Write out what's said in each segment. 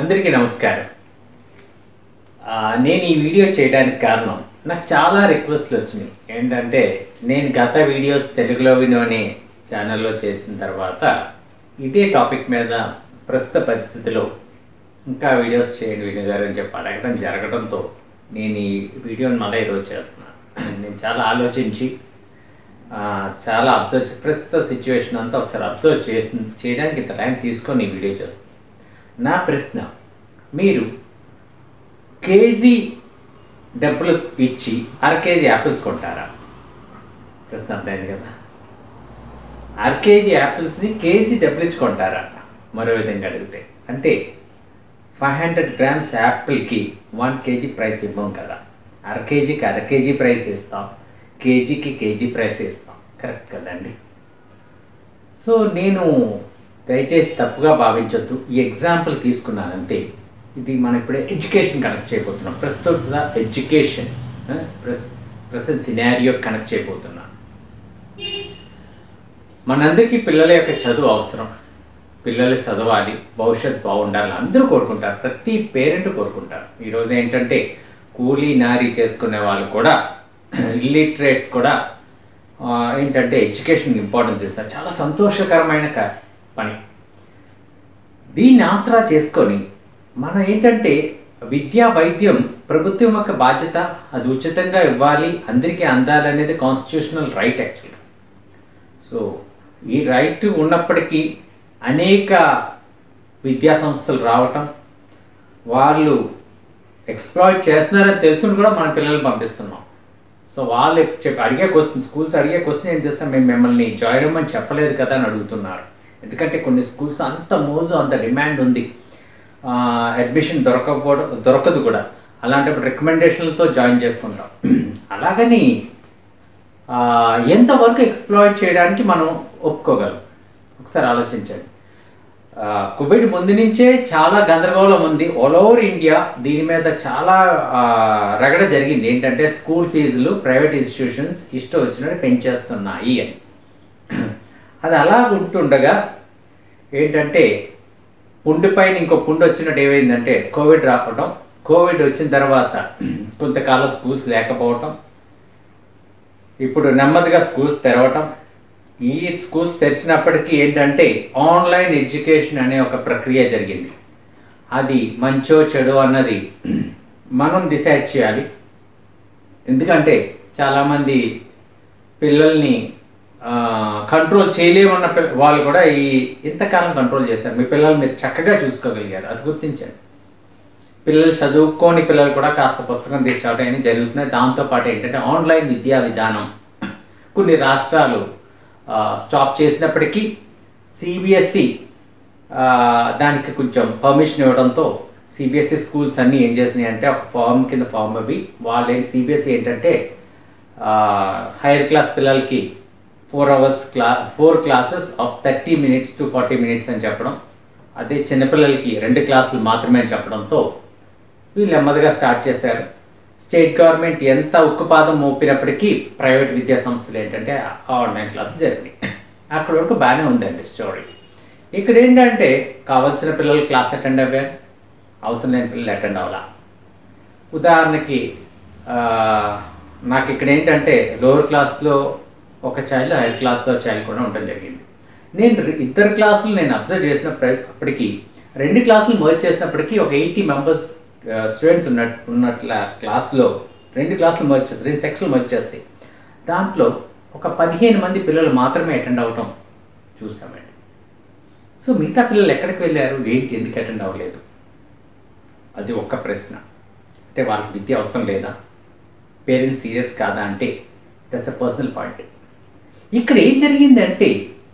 అందరికీ నమస్కారం ఆ, నేను ఈ వీడియో చేయడానికి కారణం నాకు చాలా రిక్వెస్ట్లు వచ్చినాయి ఏంటంటే నేను గత వీడియోస్ తెలుగులో వినోని ఛానల్లో చేసిన తర్వాత ఇదే టాపిక్ మీద ప్రస్తుత పరిస్థితిలో ఇంకా వీడియోస్ చేయండి విను గారు అని చెప్పి అడగడం జరగడంతో నేను ఈ వీడియోని మళ్ళీ ఈరోజు చేస్తున్నాను నేను చాలా ఆలోచించి ఆ, చాలా అబ్జర్వ్ ప్రస్తుత సిచ్యువేషన్ అంతా ఒకసారి అబ్జర్వ్ చేసి చేయడానికి ఇంత టైం తీసుకొని ఈ వీడియో చేస్తాను నా ప్రశ్న మీరు కేజీ డబ్బులు ఇచ్చి అర కేజీ యాపిల్స్ కొంటారా ప్రశ్న అర్థమైంది కదా అర కేజీ యాపిల్స్ని కేజీ డబ్బులు ఇచ్చి కొంటారా మరో విధంగా అడిగితే అంటే ఫైవ్ హండ్రెడ్ గ్రామ్స్ యాపిల్కి వన్ కేజీ ప్రైస్ ఇవ్వం కదా అర కేజీకి అర కేజీ ప్రైస్ ఇస్తాం కేజీకి కేజీ ప్రైస్ ఇస్తాం కరెక్ట్ కదండి సో నేను దయచేసి తప్పుగా భావించొద్దు ఈ ఎగ్జాంపుల్ తీసుకున్నాను అంతే ఇది మనం ఇప్పుడే ఎడ్యుకేషన్ కనెక్ట్ చేయబోతున్నాం ప్రస్తుత education press present scenario connect చేయబోతున్నాను మనందరికీ పిల్లల యొక్క చదువు అవసరం పిల్లలు చదవాలి భవిష్యత్ బాగుండాలి అందరూ కోరుకుంటారు ప్రతి పేరెంట్ కోరుకుంటారు ఈరోజు ఏంటంటే కూలీ నారీ చేసుకునే వాళ్ళు కూడా ఇల్లిటరేట్స్ కూడా ఆ, ఏంటంటే ఎడ్యుకేషన్ ఇంపార్టెన్స్ ఇస్తారు చాలా సంతోషకరమైన క- పని దీన్ని ఆసరా చేసుకొని మనం ఏంటంటే విద్యా వైద్యం ప్రభుత్వం యొక్క బాధ్యత అది ఉచితంగా ఇవ్వాలి అందరికీ అందాలనేది కాన్స్టిట్యూషనల్ రైట్ యాక్చువల్గా సో ఈ రైట్ ఉన్నప్పటికీ అనేక విద్యా సంస్థలు రావటం వాళ్ళు ఎక్స్ప్లాయిట్ చేస్తున్నారని తెలుసుకుని కూడా మన పిల్లల్ని పంపిస్తున్నాం సో వాళ్ళు చెప్పి అడిగే క్వశ్చన్ స్కూల్స్ అడిగే క్వశ్చన్ ఏం చేస్తాం మేము మిమ్మల్ని జాయిన్ అవ్వమని చెప్పలేదు కదా అని అడుగుతున్నారు ఎందుకంటే కొన్ని స్కూల్స్ అంత మోజు అంత డిమాండ్ ఉంది అడ్మిషన్ దొరకకపోవడం దొరకదు కూడా అలాంటప్పుడు రికమెండేషన్లతో జాయిన్ చేసుకుంటాం అలాగని ఆ, ఎంతవరకు ఎక్స్ప్లాయిట్ చేయడానికి మనం ఒప్పుకోగలం ఒకసారి ఆలోచించండి ఆ, కోవిడ్ ముందు నుంచే చాలా గందరగోళం ఉంది ఆల్ ఓవర్ ఇండియా దీని మీద చాలా ఆ, రగడ జరిగింది ఏంటంటే స్కూల్ ఫీజులు ప్రైవేట్ ఇన్స్టిట్యూషన్స్ ఇష్టం వచ్చినట్టు పెంచేస్తున్నాయి అని అది అలా ఉంటుండగా ఏంటంటే పుండు పైన ఇంకో పుండు వచ్చినట్టు ఏమైందంటే కోవిడ్ రావటం కోవిడ్ వచ్చిన తర్వాత కొంతకాలం స్కూల్స్ లేకపోవటం ఇప్పుడు నెమ్మదిగా స్కూల్స్ తెరవటం ఈ స్కూల్స్ తెరిచినప్పటికీ ఏంటంటే ఆన్లైన్ ఎడ్యుకేషన్ అనే ఒక ప్రక్రియ జరిగింది అది మంచో చెడు అన్నది మనం డిసైడ్ చేయాలి ఎందుకంటే చాలామంది పిల్లల్ని కంట్రోల్ చేయలేమన్న పిల్ల- వాళ్ళు కూడా ఈ ఇంతకాలం కంట్రోల్ చేశారు మీ పిల్లల్ని మీరు చక్కగా చూసుకోగలిగారు అది గుర్తించండి పిల్లలు చదువుకోని పిల్లలు కూడా కాస్త పుస్తకం తీసి చదవడం అనేది జరుగుతున్నాయి దాంతోపాటు ఏంటంటే ఆన్లైన్ విద్యా విధానం కొన్ని రాష్ట్రాలు ఆ, స్టాప్ చేసినప్పటికీ సిబిఎస్ఈ దానికి కొంచెం పర్మిషన్ ఇవ్వడంతో సిబిఎస్ఈ స్కూల్స్ అన్నీ ఏం చేసినాయి అంటే ఒక ఫామ్ కింద ఫామ్ అవి వాళ్ళు ఏంటి సిబిఎస్ఈ ఏంటంటే హైయర్ క్లాస్ పిల్లలకి ఫోర్ అవర్స్ క్లా four classes of thirty minutes to forty minutes అని చెప్పడం అదే చిన్నపిల్లలకి రెండు క్లాసులు మాత్రమే అని చెప్పడంతో వీళ్ళు నెమ్మదిగా స్టార్ట్ చేశారు స్టేట్ గవర్నమెంట్ ఎంత ఉక్కుపాదం మోపినప్పటికీ ప్రైవేట్ విద్యా సంస్థలు ఏంటంటే ఆన్లైన్ క్లాసులు జరిగినాయి అక్కడ వరకు బాగానే ఉందండి స్టోరీ ఇక్కడ ఏంటంటే కావాల్సిన పిల్లలు క్లాస్ అటెండ్ అవ్వారు అవసరం లేని పిల్లలు అటెండ్ అవ్వాలా ఉదాహరణకి ఆ, నాకు ఇక్కడ ఏంటంటే లోవర్ క్లాస్లో ఒక చైల్డ్ హైయర్ క్లాస్లో చైల్డ్ కూడా ఉండడం జరిగింది నేను రి- ఇద్దరు క్లాసులు నేను అబ్జర్వ్ చేసినప్పటికీ రెండు క్లాసులు మర్జ్ చేసినప్పటికీ ఒక ఎయిటీ మెంబర్స్ స్టూడెంట్స్ ఉన్న ఉన్నట్ల క్లాస్లో రెండు క్లాసులు మర్జ్ చేస్తాయి రెండు సెక్షన్లు మర్జ్ చేస్తాయి దాంట్లో ఒక పదిహేను మంది పిల్లలు మాత్రమే అటెండ్ అవ్వటం చూసామండి సో మిగతా పిల్లలు ఎక్కడికి వెళ్ళారు ఏంటి ఎందుకు అటెండ్ అవ్వలేదు అది ఒక్క ప్రశ్న అంటే వాళ్ళకి విద్య అవసరం లేదా పేరెంట్స్ సీరియస్ కాదా అంటే దట్స్ అ పర్సనల్ పాయింట్ ఇక్కడ ఏం జరిగిందంటే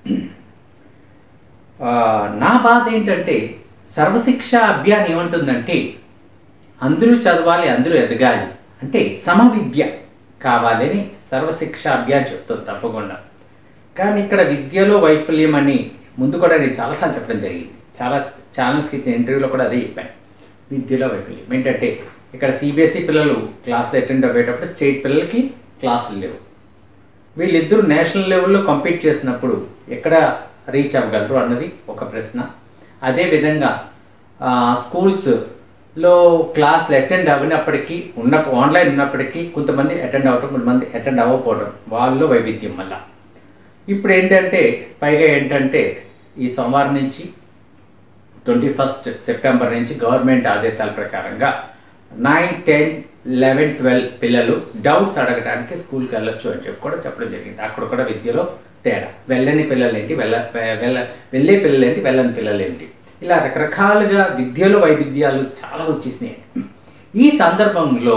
ఆ, నా బాధ ఏంటంటే సర్వశిక్ష అభియాన్ ఏమంటుందంటే అందరూ చదవాలి అందరూ ఎదగాలి అంటే సమవిద్య కావాలని సర్వశిక్ష అభియాన్ చెప్తుంది తప్పకుండా కానీ ఇక్కడ విద్యలో వైఫల్యం అని ముందు కూడా నేను చాలాసార్లు చెప్పడం జరిగింది చాలా ఛానల్స్కి ఇచ్చిన ఇంటర్వ్యూలో కూడా అదే చెప్పాను విద్యలో వైఫల్యం ఏంటంటే ఇక్కడ సిబిఎస్ఈ పిల్లలు క్లాసులు అటెండ్ అయ్యేటప్పుడు స్టేట్ పిల్లలకి క్లాసులు లేవు వీళ్ళిద్దరూ నేషనల్ లెవెల్లో కంపీట్ చేసినప్పుడు ఎక్కడ రీచ్ అవ్వగలరు అన్నది ఒక ప్రశ్న అదేవిధంగా ఆ, స్కూల్స్లో క్లాసులు అటెండ్ అవ్వనప్పటికీ ఉన్న ఆన్లైన్ ఉన్నప్పటికీ కొంతమంది అటెండ్ అవ్వటం కొంతమంది అటెండ్ అవ్వకపోవడం వాళ్ళలో వైవిధ్యం వల్ల ఇప్పుడు ఏంటంటే పైగా ఏంటంటే ఈ సోమవారం నుంచి ట్వంటీ ఫస్ట్ సెప్టెంబర్ నుంచి గవర్నమెంట్ ఆదేశాల ప్రకారంగా నైన్ టెన్ లెవెన్ ట్వెల్వ్ పిల్లలు డౌట్స్ అడగడానికి స్కూల్కి వెళ్ళొచ్చు అని చెప్పి కూడా చెప్పడం జరిగింది అక్కడ కూడా విద్యలో తేడా వెళ్ళని పిల్లలు ఏంటి వెళ్ళ వెళ్ళ వెళ్ళే పిల్లలు ఏంటి వెళ్ళని పిల్లలు ఏంటి ఇలా రకరకాలుగా విద్యలో వైవిధ్యాలు చాలా వచ్చేసినాయి ఈ సందర్భంలో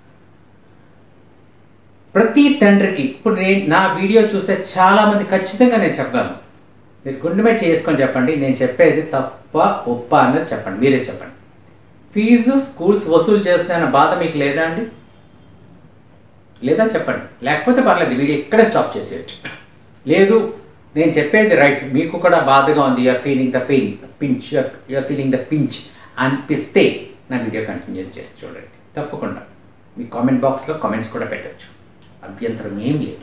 ప్రతి తండ్రికి ఇప్పుడు నేను నా వీడియో చూసే చాలామంది ఖచ్చితంగా నేను చెప్పగలను మీరు గుండెమే చేసుకొని చెప్పండి నేను చెప్పేది తప్ప ఒప్ప అన్నది చెప్పండి మీరే చెప్పండి ఫీజు స్కూల్స్ వసూలు చేస్తున్నాయన్న బాధ మీకు లేదా అండి లేదా చెప్పండి లేకపోతే పర్లేదు వీడియో ఇక్కడే స్టాప్ చేసేయచ్చు లేదు నేను చెప్పేది రైట్ మీకు కూడా బాధగా ఉంది you're feeling the pain pinch you're feeling the pinch అనిపిస్తే నా వీడియో కంటిన్యూ చేసి చూడండి తప్పకుండా మీ కామెంట్ బాక్స్లో కామెంట్స్ కూడా పెట్టచ్చు అభ్యంతరం ఏం లేదు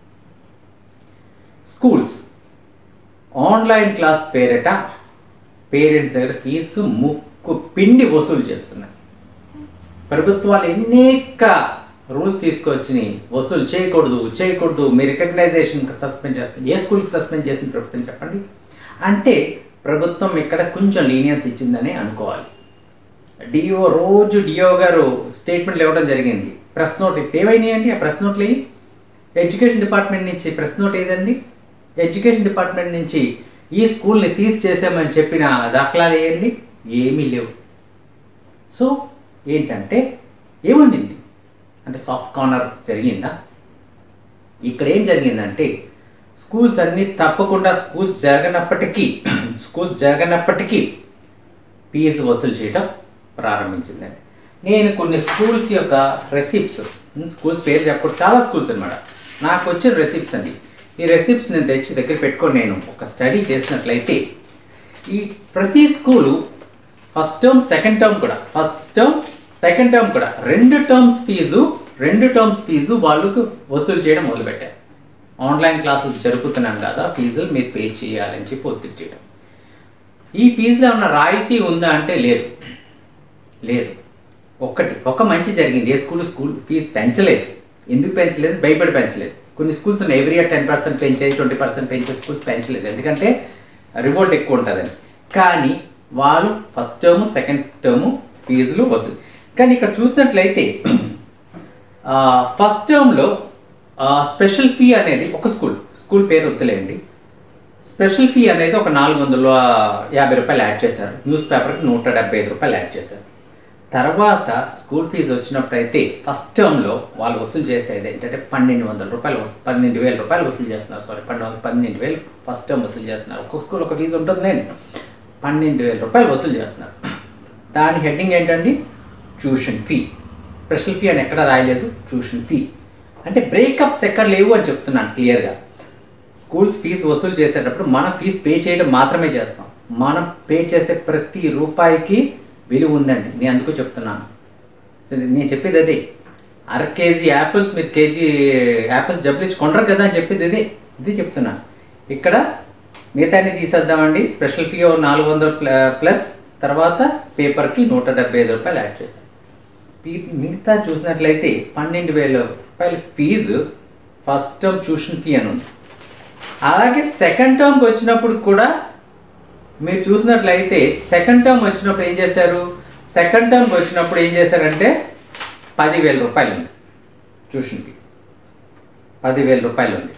స్కూల్స్ ఆన్లైన్ క్లాస్ పేరిట పేరెంట్స్ దగ్గర ఫీజు ముక్కు పిండి వసూలు చేస్తున్నాయి ప్రభుత్వాలు ఎన్నేక రూల్స్ తీసుకొచ్చి వసూలు చేయకూడదు చేయకూడదు మీ రికగ్నైజేషన్ సస్పెండ్ చేస్తుంది ఏ స్కూల్కి సస్పెండ్ చేసింది ప్రభుత్వం చెప్పండి అంటే ప్రభుత్వం ఇక్కడ కొంచెం లీనియన్స్ ఇచ్చిందని అనుకోవాలి డిఓ రోజు డిఓ గారు స్టేట్మెంట్లు ఇవ్వడం జరిగింది ప్రెస్ నోట్ ఇప్పుడు ఏమైనాయండి ఆ ప్రెస్ నోట్లు ఏవి ఎడ్యుకేషన్ డిపార్ట్మెంట్ నుంచి ప్రెస్ నోట్ ఏదండి ఎడ్యుకేషన్ డిపార్ట్మెంట్ నుంచి ఈ స్కూల్ని సీజ్ చేసామని చెప్పిన దాఖలాలు వేయండి ఏమీ లేవు సో ఏంటంటే ఏముండింది అంటే సాఫ్ట్ కార్నర్ జరిగిందా ఇక్కడ ఏం జరిగిందంటే స్కూల్స్ అన్నీ తప్పకుండా స్కూల్స్ జరగనప్పటికీ స్కూల్స్ జరగనప్పటికీ ఫీజు వసూలు చేయడం ప్రారంభించిందండి నేను కొన్ని స్కూల్స్ యొక్క రెసిప్ట్స్ స్కూల్స్ పేరు చెప్పకూడదు చాలా స్కూల్స్ అనమాట నాకు వచ్చిన రెసిప్ట్స్ అండి ఈ రెసిప్ట్స్ నేను తెచ్చి దగ్గర పెట్టుకొని నేను ఒక స్టడీ చేసినట్లయితే ఈ ప్రతి school first term second term కూడా ఫస్ట్ టర్మ్ సెకండ్ టర్మ్ కూడా రెండు టర్మ్స్ ఫీజు రెండు టర్మ్స్ ఫీజు వాళ్ళకు వసూలు చేయడం మొదలుపెట్టారు ఆన్లైన్ క్లాసులు జరుపుతున్నాం కదా ఫీజులు మీరు పే చేయాలని చెప్పి ఒత్తిడి చేయడం ఈ ఫీజులో ఏమన్నా రాయితీ ఉందా అంటే లేదు లేదు ఒక్కటి ఒక మంచి జరిగింది ఏ స్కూల్ స్కూల్ ఫీజు పెంచలేదు ఎందుకు పెంచలేదు భయపడి పెంచలేదు కొన్ని స్కూల్స్ ఉన్నాయి ఎవ్రీ ఇయర్ టెన్ పర్సెంట్ పెంచేది ట్వంటీ పర్సెంట్ పెంచే స్కూల్స్ పెంచలేదు ఎందుకంటే రివోల్ట్ ఎక్కువ ఉంటుందని కానీ వాళ్ళు ఫస్ట్ టర్మ్ సెకండ్ టర్మ్ ఫీజులు వసూలు కానీ ఇక్కడ చూసినట్లయితే ఫస్ట్ టర్మ్లో స్పెషల్ ఫీ అనేది ఒక స్కూల్ స్కూల్ పేరు వద్దులేండి స్పెషల్ ఫీ అనేది ఒక నాలుగు వందల యాభై రూపాయలు యాడ్ చేశారు న్యూస్ పేపర్కి నూట డెబ్బై ఐదు రూపాయలు యాడ్ చేశారు తర్వాత స్కూల్ ఫీజు వచ్చినప్పుడైతే ఫస్ట్ టర్మ్లో వాళ్ళు వసూలు చేసేది ఏంటంటే పన్నెండు వందల రూపాయలు వసూ పన్నెండు వేల రూపాయలు వసూలు చేస్తున్నారు సారీ పన్నెండు పన్నెండు వేలు ఫస్ట్ టర్మ్ వసూలు చేస్తున్నారు ఒక్కొక్క స్కూల్ ఒక ఫీజు ఉంటుందిలేండి పన్నెండు వేల రూపాయలు వసూలు చేస్తున్నారు దాని హెడ్డింగ్ ఏంటండి ట్యూషన్ ఫీ స్పెషల్ ఫీ అని ఎక్కడ రాయలేదు ట్యూషన్ ఫీ అంటే బ్రేకప్స్ ఎక్కడ లేవు అని చెప్తున్నాను క్లియర్గా స్కూల్స్ ఫీజు వసూలు చేసేటప్పుడు మనం ఫీజు పే చేయడం మాత్రమే చేస్తాం మనం పే చేసే ప్రతి రూపాయికి విలువ ఉందండి నేను అందుకు చెప్తున్నాను సరే నేను చెప్పేది అదే అర కేజీ యాపిల్స్ మీరు కేజీ యాపిల్స్ డబ్బులు ఇచ్చి కొనరు కదా అని చెప్పేది ఇదే ఇది చెప్తున్నాను ఇక్కడ మిగతాన్ని తీసేద్దామండి స్పెషల్ ఫీ ఓ నాలుగు వందలు ప్ల- ప్లస్ తర్వాత పేపర్కి నూట డెబ్బై ఐదు రూపాయలు యాడ్ చేశాను పీ- మిగతా చూసినట్లయితే పన్నెండు వేల రూపాయల fees first term tuition fee అని ఉంది అలాగే సెకండ్ టర్మ్కి వచ్చినప్పుడు కూడా మీరు చూసినట్లయితే సెకండ్ టర్మ్ వచ్చినప్పుడు ఏం చేశారు సెకండ్ టర్మ్కి వచ్చినప్పుడు ఏం చేశారంటే పదివేల రూపాయలు ఉంది ట్యూషన్ ఫీ పదివేల రూపాయలు ఉంది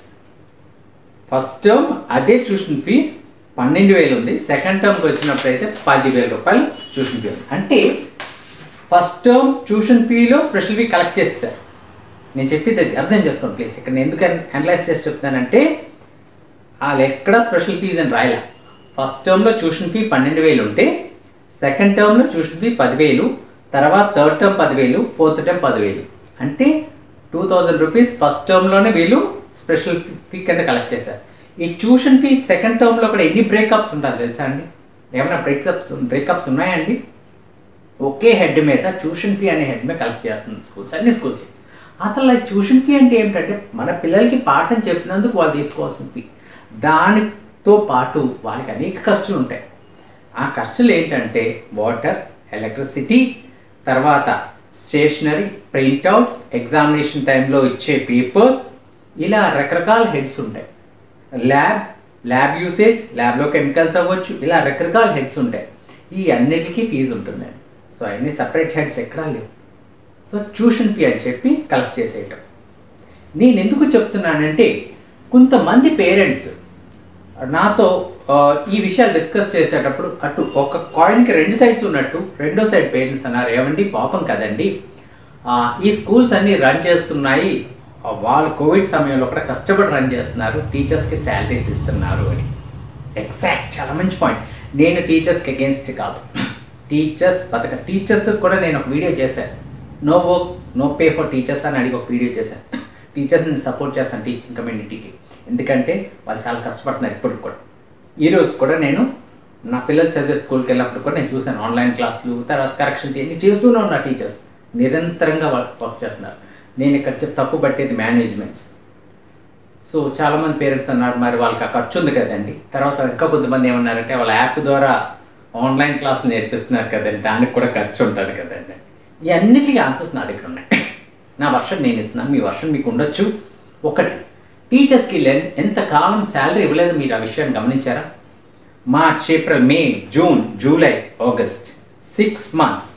ఫస్ట్ టర్మ్ అదే ట్యూషన్ ఫీ పన్నెండు వేలు ఉంది సెకండ్ టర్మ్కి వచ్చినప్పుడు అయితే పదివేల రూపాయలు ట్యూషన్ ఫీ ఉంది అంటే ఫస్ట్ టర్మ్ ట్యూషన్ ఫీలో స్పెషల్ ఫీ కలెక్ట్ చేస్తారు నేను చెప్పేది అది అర్థం చేసుకోండి ప్లీజ్ ఇక్కడ నేను ఎందుకు అనలైజ్ చేసి చెప్తానంటే వాళ్ళు ఎక్కడ స్పెషల్ ఫీజ్ అని రాయలే ఫస్ట్ టర్మ్లో ట్యూషన్ ఫీ పన్నెండు వేలు ఉంటే సెకండ్ టర్మ్లో ట్యూషన్ ఫీ పదివేలు తర్వాత థర్డ్ టర్మ్ పదివేలు ఫోర్త్ టర్మ్ పదివేలు అంటే టూ థౌజండ్ రూపీస్ ఫస్ట్ టర్మ్లోనే వీళ్ళు స్పెషల్ ఫీ కింద కలెక్ట్ చేశారు ఈ ట్యూషన్ ఫీ సెకండ్ టర్మ్లో కూడా ఎన్ని బ్రేకప్స్ ఉంటారు తెలుసా అండి ఏమైనా బ్రేకప్స్ బ్రేకప్స్ ఉన్నాయండి ఒకే హెడ్ మీద ట్యూషన్ ఫీ అనే హెడ్ మీద కలెక్ట్ చేస్తుంది స్కూల్స్ అన్ని స్కూల్స్ అసలు ఆ ట్యూషన్ ఫీ అంటే ఏమిటంటే మన పిల్లలకి పాఠం చెప్పినందుకు వాళ్ళు తీసుకోవాల్సిన ఫీ దానితో పాటు వాళ్ళకి అనేక ఖర్చులు ఉంటాయి ఆ ఖర్చులు ఏంటంటే వాటర్ ఎలక్ట్రిసిటీ తర్వాత స్టేషనరీ ప్రింట్అవుట్స్ ఎగ్జామినేషన్ టైంలో ఇచ్చే పేపర్స్ ఇలా రకరకాల హెడ్స్ ఉంటాయి ల్యాబ్ ల్యాబ్ యూసేజ్ ల్యాబ్లో కెమికల్స్ అవ్వచ్చు ఇలా రకరకాల హెడ్స్ ఉంటాయి ఈ అన్నిటికీ ఫీజు ఉంటుందండి సో అన్ని సపరేట్ హెడ్స్ ఎక్కడా లేవు సో ట్యూషన్ ఫీ అని చెప్పి కలెక్ట్ చేసేయటం నేను ఎందుకు చెప్తున్నానంటే కొంతమంది పేరెంట్స్ నాతో ఆ, ఈ విషయాలు డిస్కస్ చేసేటప్పుడు అటు ఒక కాయిన్కి రెండు సైడ్స్ ఉన్నట్టు రెండో సైడ్ పేరెంట్స్ అన్నారు ఏమండి పాపం కదండి ఆ, ఈ స్కూల్స్ అన్నీ రన్ చేస్తున్నాయి ఆ, వాళ్ళు కోవిడ్ సమయంలో కూడా కష్టపడి రన్ చేస్తున్నారు టీచర్స్కి శాలరీస్ ఇస్తున్నారు అని ఎగ్జాక్ట్ చాలా మంచి పాయింట్ నేను టీచర్స్కి అగేన్స్ట్ కాదు టీచర్స్ బతక టీచర్స్ కూడా నేను ఒక వీడియో చేశాను no work no pay for teachers అని అడిగి ఒక వీడియో చేశాను టీచర్స్ని సపోర్ట్ చేస్తాను టీచింగ్ కమ్యూనిటీకి ఎందుకంటే వాళ్ళు చాలా కష్టపడుతున్నారు ఇప్పటికి కూడా ఈరోజు కూడా నేను నా పిల్లలు చదివే స్కూల్కి వెళ్ళినప్పుడు కూడా నేను చూశాను ఆన్లైన్ క్లాసులు తర్వాత కరెక్షన్స్ ఇవన్నీ చేస్తూనే ఉన్నా టీచర్స్ నిరంతరంగా వర్క్ చేస్తున్నారు నేను ఇక్కడ చెప్ తప్పు పట్టేది మేనేజ్మెంట్స్ సో చాలామంది పేరెంట్స్ అన్నారు మరి వాళ్ళకి ఆ ఖర్చు ఉంది కదండి తర్వాత ఇంకా కొంతమంది ఏమన్నారంటే వాళ్ళ యాప్ ద్వారా ఆన్లైన్ క్లాస్ నేర్పిస్తున్నారు కదండి దానికి కూడా ఖర్చు ఉంటుంది కదండి ఈ అన్నిటికీ ఆన్సర్స్ నా దగ్గర ఉన్నాయి నా వర్షన్ నేను ఇస్తున్నాను మీ వర్షన్ మీకు ఉండొచ్చు ఒకటి టీచర్స్కి లెన్ ఎంతకాలం శాలరీ ఇవ్వలేదు మీరు ఆ విషయాన్ని గమనించారా March April May June July August six months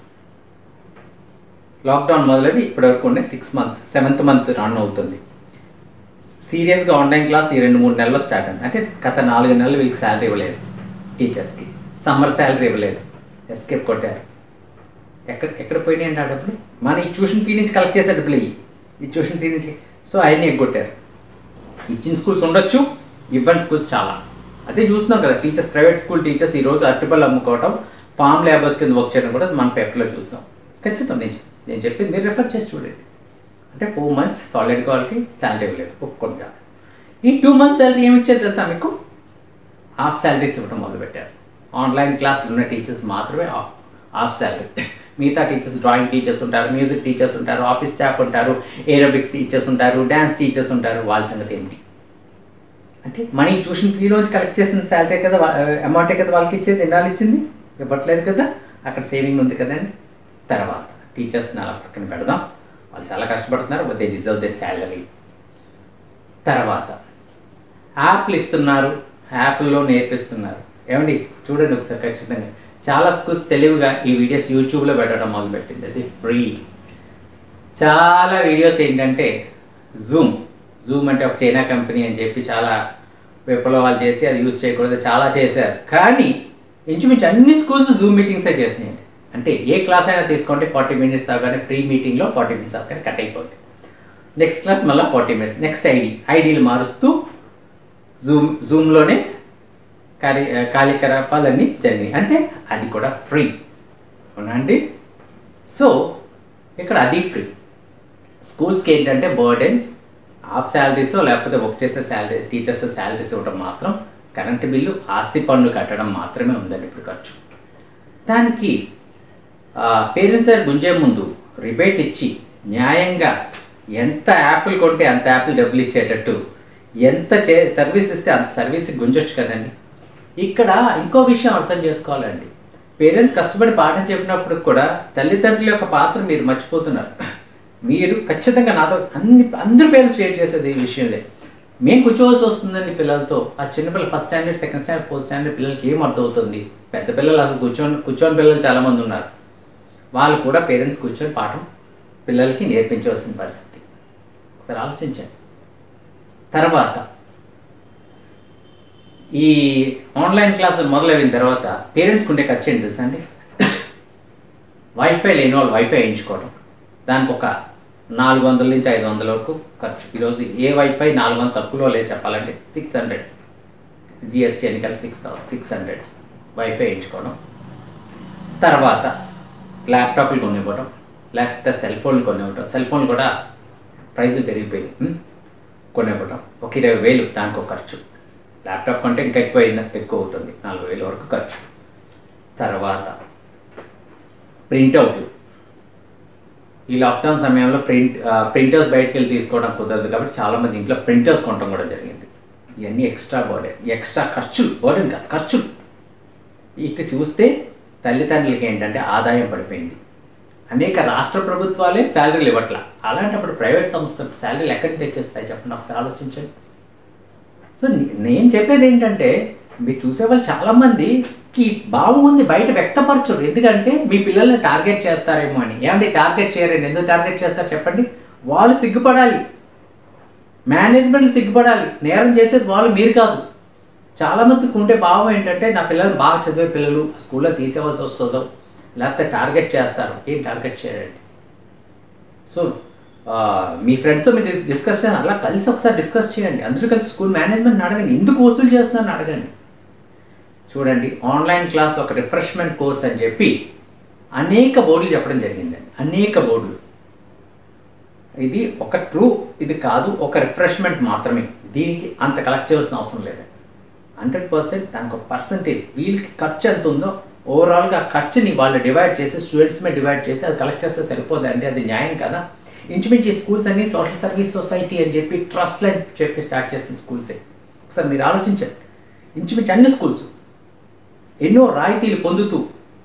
lockdown మొదలవి ఇప్పటివరకు ఉండే six months seventh month run అవుతుంది సీరియస్గా ఆన్లైన్ క్లాస్ ఈ రెండు మూడు నెలల్లో స్టార్ట్ అయింది అంటే గత నాలుగు నెలలు వీళ్ళకి శాలరీ ఇవ్వలేదు టీచర్స్కి సమ్మర్ శాలరీ ఇవ్వలేదు ఎస్కేప్ కొట్టారు ఎక్కడ ఎక్కడ పోయినాయండి ఆ డబ్బులు మన ఈ ట్యూషన్ ఫీ నుంచి కలెక్ట్ చేసే డబ్బులు ఇవి ఈ ట్యూషన్ ఫీ నుంచి సో అవన్నీ ఎగ్గొట్టారు ఇచ్చిన స్కూల్స్ ఉండొచ్చు ఇవ్వని స్కూల్స్ చాలా అదే చూస్తున్నాం కదా టీచర్స్ ప్రైవేట్ స్కూల్ టీచర్స్ ఈరోజు అరటిపళ్ళు అమ్ముకోవటం ఫామ్ లేబర్స్ కింద వర్క్ చేయడం కూడా మన పేపర్లో చూస్తాం ఖచ్చితం నేను చెప్- నేను చెప్పింది మీరు రెఫర్ చేసి చూడండి అంటే ఫోర్ మంత్స్ సాలిడ్గా వాళ్ళకి శాలరీ ఇవ్వలేదు ఒప్పుకుంటా ఈ టూ మంత్స్ శాలరీ ఏమి ఇచ్చారు తెలుసా మీకు హాఫ్ శాలరీస్ ఇవ్వడం మొదలుపెట్టారు ఆన్లైన్ క్లాసులు ఉన్న టీచర్స్ మాత్రమే హాఫ్ హాఫ్ శాలరీ మిగతా టీచర్స్ డ్రాయింగ్ టీచర్స్ ఉంటారు మ్యూజిక్ టీచర్స్ ఉంటారు ఆఫీస్ స్టాఫ్ ఉంటారు ఏరోబిక్స్ టీచర్స్ ఉంటారు డ్యాన్స్ టీచర్స్ ఉంటారు వాళ్ళ సంగతి ఏమిటి అంటే మనీ ట్యూషన్ ఫీ రోజు కలెక్ట్ చేసిన శాలరీ కదా అమౌంటే కదా వాళ్ళకి ఇచ్చేది ఎన్నాళ్ళు ఇచ్చింది ఇవ్వట్లేదు కదా అక్కడ సేవింగ్ ఉంది కదండి తర్వాత టీచర్స్ని అలా పక్కన పెడదాం వాళ్ళు చాలా కష్టపడుతున్నారు దే డిజర్వ్ దే శాలరీ తర్వాత యాప్లు ఇస్తున్నారు యాప్ల్లో నేర్పిస్తున్నారు ఏమండి చూడండి ఒకసారి ఖచ్చితంగా చాలా స్కూల్స్ తెలివిగా ఈ వీడియోస్ యూట్యూబ్లో పెట్టడం మొదలుపెట్టింది అది ఫ్రీ చాలా వీడియోస్ ఏంటంటే జూమ్ జూమ్ అంటే ఒక చైనా కంపెనీ అని చెప్పి చాలా విప్లవాలు చేసి అది యూజ్ చేయకూడదు చాలా చేశారు కానీ ఇంచుమించు అన్ని స్కూల్స్ జూమ్ మీటింగ్సే చేసినాయండి అంటే ఏ క్లాస్ అయినా తీసుకోండి ఫార్టీ మినిట్స్ అవగానే ఫ్రీ మీటింగ్లో ఫార్టీ మినిట్స్ అవగానే కట్ అయిపోతుంది నెక్స్ట్ క్లాస్ మళ్ళీ ఫార్టీ మినిట్స్ నెక్స్ట్ ఐడి ఐడీలు మారుస్తూ జూమ్ జూమ్లోనే కార్య కార్యకలాపాలన్నీ జరిగినాయి అంటే అది కూడా ఫ్రీ అవునా అండి సో ఇక్కడ అది ఫ్రీ స్కూల్స్కి ఏంటంటే బర్డెన్ హాఫ్ శాలరీస్ లేకపోతే వర్క్ చేసే శాలరీస్ టీచర్స్ శాలరీస్ ఇవ్వడం మాత్రం కరెంటు బిల్లు ఆస్తి పన్ను కట్టడం మాత్రమే ఉందండి ఇప్పుడు ఖర్చు దానికి పేరెంట్స్ దగ్గర గుంజే ముందు రిబేట్ ఇచ్చి న్యాయంగా ఎంత యాపిల్ కొంటే అంత యాపిల్ డబ్బులు ఇచ్చేటట్టు ఎంత చే సర్వీస్ ఇస్తే అంత సర్వీస్ గుంజొచ్చు కదండి ఇక్కడ ఇంకో విషయం అర్థం చేసుకోవాలండి పేరెంట్స్ కష్టపడి పాఠం చెప్పినప్పుడు కూడా తల్లిదండ్రుల యొక్క పాత్ర మీరు మర్చిపోతున్నారు మీరు ఖచ్చితంగా నాతో అన్ని అందరూ పేరెంట్స్ షేర్ చేసేది ఈ విషయంలో మేము కూర్చోవలసి వస్తుందండి పిల్లలతో ఆ చిన్నపిల్లలు first standard second standard fourth standard పిల్లలకి ఏం అర్థం అవుతుంది పెద్ద పిల్లలు అసలు కూర్చొని కూర్చొని పిల్లలు చాలామంది ఉన్నారు వాళ్ళు కూడా పేరెంట్స్ కూర్చొని పాఠం పిల్లలకి నేర్పించవలసిన పరిస్థితి ఒకసారి ఆలోచించండి తర్వాత ఈ ఆన్లైన్ క్లాసులు మొదలైన తర్వాత పేరెంట్స్కి ఉండే ఖర్చు ఏంటి తెలుసా అండి వైఫై లేని వాళ్ళు వైఫై వేయించుకోవడం దానికి ఒక నాలుగు వందల నుంచి ఐదు వందల వరకు ఖర్చు ఈరోజు ఏ వైఫై నాలుగు వందల తక్కువలో లేదు చెప్పాలంటే సిక్స్ హండ్రెడ్ జిఎస్టీ అని కలిపి సిక్స్ సిక్స్ హండ్రెడ్ వైఫై వేయించుకోవడం తర్వాత ల్యాప్టాప్లు కొనివ్వడం లేకపోతే సెల్ ఫోన్లు కొనివ్వడం సెల్ ఫోన్ కూడా ప్రైజులు పెరిగిపోయి కొనివ్వడం ఒక ఇరవై వేలు దానికి ఒక ఖర్చు ల్యాప్టాప్ కంటే ఇంకా ఎక్కువ అయింది ఎక్కువ అవుతుంది నాలుగు వేల వరకు ఖర్చు తర్వాత ప్రింట్అవుట్లు ఈ లాక్డౌన్ సమయంలో ప్రింట్ ప్రింటర్స్ బయటకు వెళ్ళి తీసుకోవడం కుదరదు కాబట్టి చాలామంది ఇంట్లో ప్రింటర్స్ కొనడం కూడా జరిగింది ఇవన్నీ ఎక్స్ట్రా బర్డెన్ ఎక్స్ట్రా ఖర్చులు బర్డెన్ కాదు ఖర్చులు ఇటు చూస్తే తల్లిదండ్రులకి ఏంటంటే ఆదాయం పడిపోయింది అనేక రాష్ట్ర ప్రభుత్వాలే శాలరీలు ఇవ్వట్ల అలాంటప్పుడు ప్రైవేట్ సంస్థలు శాలరీలు ఎక్కడికి తెచ్చేస్తాయి చెప్పండి ఒకసారి ఆలోచించండి సో నే- నేను చెప్పేది ఏంటంటే మీరు చూసేవాళ్ళు చాలామందికి భావం ఉంది బయట వ్యక్తపరచరు ఎందుకంటే మీ పిల్లల్ని టార్గెట్ చేస్తారేమో అని ఏమంటే టార్గెట్ చేయరండి ఎందుకు టార్గెట్ చేస్తారు చెప్పండి వాళ్ళు సిగ్గుపడాలి మేనేజ్మెంట్ సిగ్గుపడాలి నేరం చేసేది వాళ్ళు మీరు కాదు చాలామందికి ఉండే భావం ఏంటంటే నా పిల్లలు బాగా చదివే పిల్లలు స్కూల్లో తీసేవలసి వస్తుందో లేకపోతే టార్గెట్ చేస్తారు ఏం టార్గెట్ చేయరండి సో ఆ, మీ ఫ్రెండ్స్తో మీరు డిస్- డిస్కస్ చేయండి అలా కలిసి ఒకసారి డిస్కస్ చేయండి అందరూ కలిసి స్కూల్ మేనేజ్మెంట్ని అడగండి ఎందుకు వసూలు చేస్తున్నారని అడగండి చూడండి ఆన్లైన్ క్లాస్ ఒక రిఫ్రెష్మెంట్ కోర్స్ అని చెప్పి అనేక బోర్డులు చెప్పడం జరిగిందండి అనేక బోర్డులు ఇది ఒక ట్రూ ఇది కాదు ఒక రిఫ్రెష్మెంట్ మాత్రమే దీనికి అంత కలెక్ట్ చేయాల్సిన అవసరం లేదండి హండ్రెడ్ పర్సెంట్ దానికి ఒక పర్సంటేజ్ వీళ్ళకి ఖర్చు ఎంత ఉందో ఓవరాల్గా ఖర్చుని వాళ్ళు డివైడ్ చేసి స్టూడెంట్స్ మీద డివైడ్ చేసి అది కలెక్ట్ చేస్తే సరిపోదండి అది న్యాయం కదా ఇంచుమించు ఈ స్కూల్స్ అన్ని సోషల్ సర్వీస్ సొసైటీ అని చెప్పి ట్రస్ట్ అని చెప్పి స్టార్ట్ చేసిన స్కూల్సే ఒకసారి మీరు ఆలోచించండి ఇంచుమించు అన్ని స్కూల్స్ ఎన్నో రాయితీలు పొందుతూ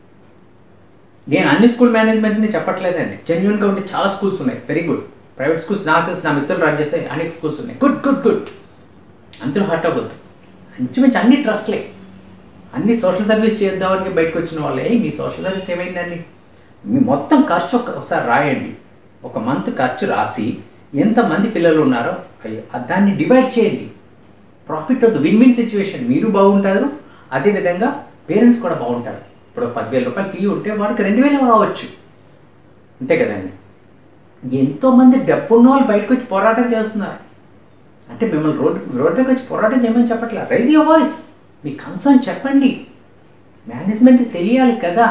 నేను అన్ని స్కూల్ మేనేజ్మెంట్ని చెప్పట్లేదండి జెన్యున్గా ఉంటే చాలా స్కూల్స్ ఉన్నాయి వెరీ గుడ్ ప్రైవేట్ స్కూల్స్ నాకు తెలిసి నా మిత్రులు రన్ చేసే అనేక స్కూల్స్ ఉన్నాయి గుడ్ గుడ్ గుడ్ అందరూ హర్ట్ అవ్వద్దు ఇంచుమించు అన్ని ట్రస్ట్లే అన్ని సోషల్ సర్వీస్ చేద్దామని బయటకు వచ్చిన వాళ్ళే మీ సోషల్ సర్వీస్ ఏమైందండి మీ మొత్తం ఖర్చు ఒక- ఒకసారి రాయండి ఒక మంత్ ఖర్చు రాసి ఎంతమంది పిల్లలు ఉన్నారో అయ్యో, దాన్ని డివైడ్ చేయండి ప్రాఫిట్ వద్దు విన్ విన్ సిచ్యువేషన్ మీరు బాగుంటారు అదేవిధంగా పేరెంట్స్ కూడా బాగుంటారు ఇప్పుడు పదివేల రూపాయలు ఫీ ఉంటే వాడికి రెండు వేలు రావచ్చు అంతే కదండి ఎంతోమంది డబ్బున్న వాళ్ళు బయటకు వచ్చి పోరాటం చేస్తున్నారు అంటే మిమ్మల్ని రోడ్ రోడ్డుకి వచ్చి పోరాటం చేయమని చెప్పట్లా రైజ్ యువర్ వాయిస్ మీ కన్సర్న్ చెప్పండి మేనేజ్మెంట్కి తెలియాలి కదా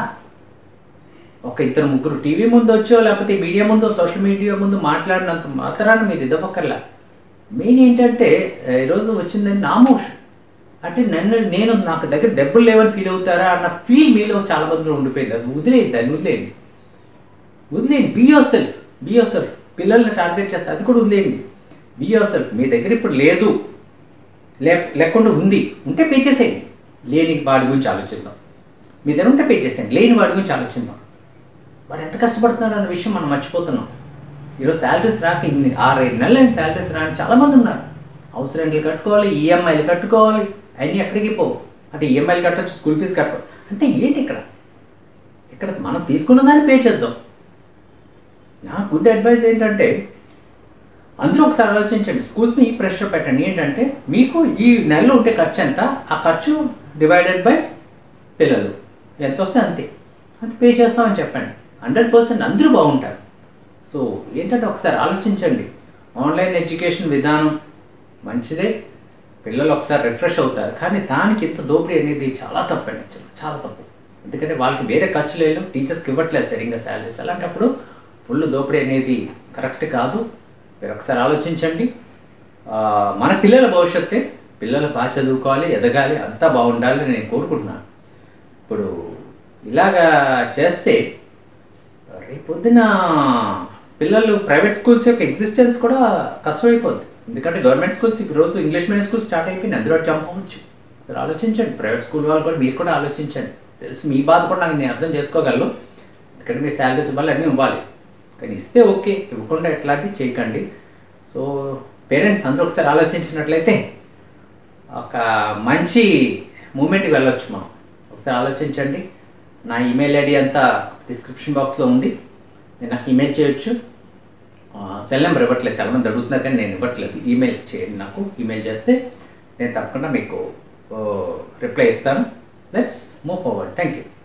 ఒక ఇద్దరు ముగ్గురు టీవీ ముందు వచ్చో లేకపోతే మీడియా ముందు సోషల్ మీడియా ముందు మాట్లాడినంత మాత్రాన్ని మీరు ఇదవక్కర్లా మెయిన్ ఏంటంటే ఆ, ఈరోజు వచ్చిందని నామోష్ అంటే నన్ను నేను నాకు దగ్గర డబ్బులు లేవని ఫీల్ అవుతారా అన్న ఫీల్ మీలో చాలా మందిలో ఉండిపోయింది అది వదిలేయండి దాన్ని వదిలేయండి వదిలేయండి be yourself be yourself పిల్లల్ని టార్గెట్ చేస్తే అది కూడా వదిలేయండి బీ యోర్ సెల్ఫ్ మీ దగ్గర ఇప్పుడు లేదు లే లేకుండా ఉంది ఉంటే పే చేసేయండి లేని వాడి గురించి ఆలోచిద్దాం మీ దగ్గర ఉంటే పే చేసేయండి లేని వాడి గురించి ఆలోచిద్దాం వాడు ఎంత కష్టపడుతున్నాడు అన్న విషయం మనం మర్చిపోతున్నాం ఈరోజు శాలరీస్ రాక ఇన్ని ఆరేడు నెలలు అయిన శాలరీస్ రాని చాలామంది ఉన్నారు హౌస్ రెంట్లు కట్టుకోవాలి ఈఎంఐలు కట్టుకోవాలి అవన్నీ ఎక్కడికి పోవు అంటే ఈఎంఐలు కట్టచ్చు స్కూల్ ఫీజు కట్టవచ్చు అంటే ఏంటి ఇక్కడ ఇక్కడ మనం తీసుకున్న దాన్ని పే చేద్దాం నా గుడ్ అడ్వైస్ ఏంటంటే అందరూ ఒకసారి ఆలోచించండి స్కూల్స్ మీ ప్రెషర్ పెట్టండి ఏంటంటే మీకు ఈ నెలలో ఉంటే ఖర్చు ఎంత ఆ ఖర్చు డివైడెడ్ బై పిల్లలు ఎంత వస్తే అంతే అది పే చేస్తామని చెప్పండి హండ్రెడ్ పర్సెంట్ అందరూ బాగుంటారు సో ఏంటంటే ఒకసారి ఆలోచించండి ఆన్లైన్ ఎడ్యుకేషన్ విధానం మంచిదే పిల్లలు ఒకసారి రిఫ్రెష్ అవుతారు కానీ దానికి ఇంత దోపిడీ అనేది చాలా తప్పండి actually. చాలా తప్పు ఎందుకంటే వాళ్ళకి వేరే ఖర్చు లేదు టీచర్స్కి ఇవ్వట్లేదు సరిగ్గా శాలరీస్ అలాంటప్పుడు ఫుల్ దోపిడీ అనేది కరెక్ట్ కాదు మీరు ఒకసారి ఆలోచించండి ఆ, మన పిల్లల భవిష్యత్తే పిల్లలు బాగా చదువుకోవాలి ఎదగాలి అంతా బాగుండాలని నేను కోరుకుంటున్నాను ఇప్పుడు ఇలాగా చేస్తే రేపొద్దున పిల్లలు ప్రైవేట్ స్కూల్స్ యొక్క ఎగ్జిస్టెన్స్ కూడా కష్టమైపోద్ది ఎందుకంటే గవర్నమెంట్ స్కూల్స్ ఈ రోజు ఇంగ్లీష్ మీడియం స్కూల్ స్టార్ట్ అయిపోయింది అందులో జంప్ అవ్వచ్చు సరే ఆలోచించండి ప్రైవేట్ స్కూల్ వాళ్ళు కూడా మీరు కూడా ఆలోచించండి తెలుసు మీ బాధ కూడా నాకు నేను అర్థం చేసుకోగలను ఎందుకంటే మీ శాలరీస్ ఇవ్వాలి అన్నీ ఇవ్వాలి కానీ ఇస్తే ఓకే ఇవ్వకుండా ఎట్లాంటివి చేయకండి సో పేరెంట్స్ అందరూ ఒకసారి ఆలోచించినట్లయితే ఒక మంచి మూమెంట్కి వెళ్ళొచ్చు మనం ఒకసారి ఆలోచించండి నా ఈమెయిల్ ఐడి అంతా డిస్క్రిప్షన్ బాక్స్లో ఉంది నేను నాకు ఈమెయిల్ చేయొచ్చు సెల్ నెంబర్ ఇవ్వట్లేదు చాలామంది అడుగుతున్నారు కానీ నేను ఇవ్వట్లేదు ఈమెయిల్ చేయండి నాకు ఈమెయిల్ చేస్తే నేను తప్పకుండా మీకు రిప్లై ఇస్తాను let's move forward thank you